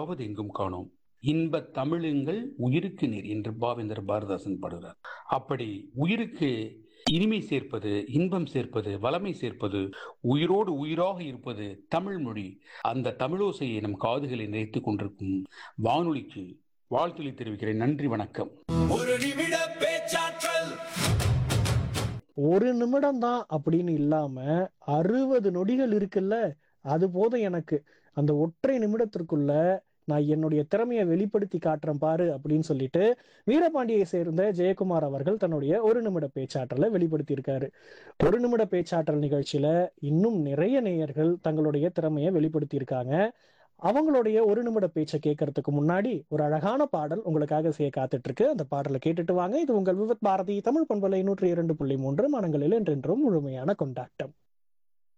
இனிதாவது எங்கும் காணோம் இன்ப தமிழுங்கள் உயிருக்கு நீர் என்று பாவேந்தர் பாரதாசன் பாடுகிறார் அப்படி உயிருக்கு இனிமை சேர்ப்பது இன்பம் சேர்ப்பது வளமை சேர்ப்பது உயிரோடு உயிராக இருப்பது தமிழ் மொழி அந்த தமிழோசையை நம் காதுகளை நிறைத்துக் கொண்டிருக்கும் வானொலிக்கு வாழ்த்துளை தெரிவிக்கிறேன் நன்றி வணக்கம் ஒரு நிமிட பேச்சாற்றல் ஒரு நிமிடம் தான் அப்படின்னு இல்லாம அறுபது நொடிகள் இருக்குல்ல அது போதும் எனக்கு அந்த ஒற்றை நிமிடத்திற்குள்ள நான் என்னுடைய திறமையை வெளிப்படுத்தி காட்டுறேன் பாரு அப்படின்னு சொல்லிட்டு வீரபாண்டியை சேர்ந்த ஜெயக்குமார் அவர்கள் தன்னுடைய ஒரு நிமிட பேச்சாற்றலை வெளிப்படுத்தி இருக்காரு ஒரு நிமிட பேச்சாற்றல் நிகழ்ச்சியில இன்னும் நிறைய நேயர்கள் தங்களுடைய திறமையை வெளிப்படுத்தி இருக்காங்க அவங்களுடைய ஒரு நிமிட பேச்சை கேட்கறதுக்கு முன்னாடி ஒரு அழகான பாடல் உங்களுக்காக செய்ய காத்துட்டு இருக்கு அந்த பாடலை கேட்டுட்டு வாங்க இது உங்கள் விவத் பாரதி தமிழ் பண்பலை நூற்றி இரண்டு புள்ளி மூன்று மனங்களில் என்றென்றும் முழுமையான கொண்டாட்டம்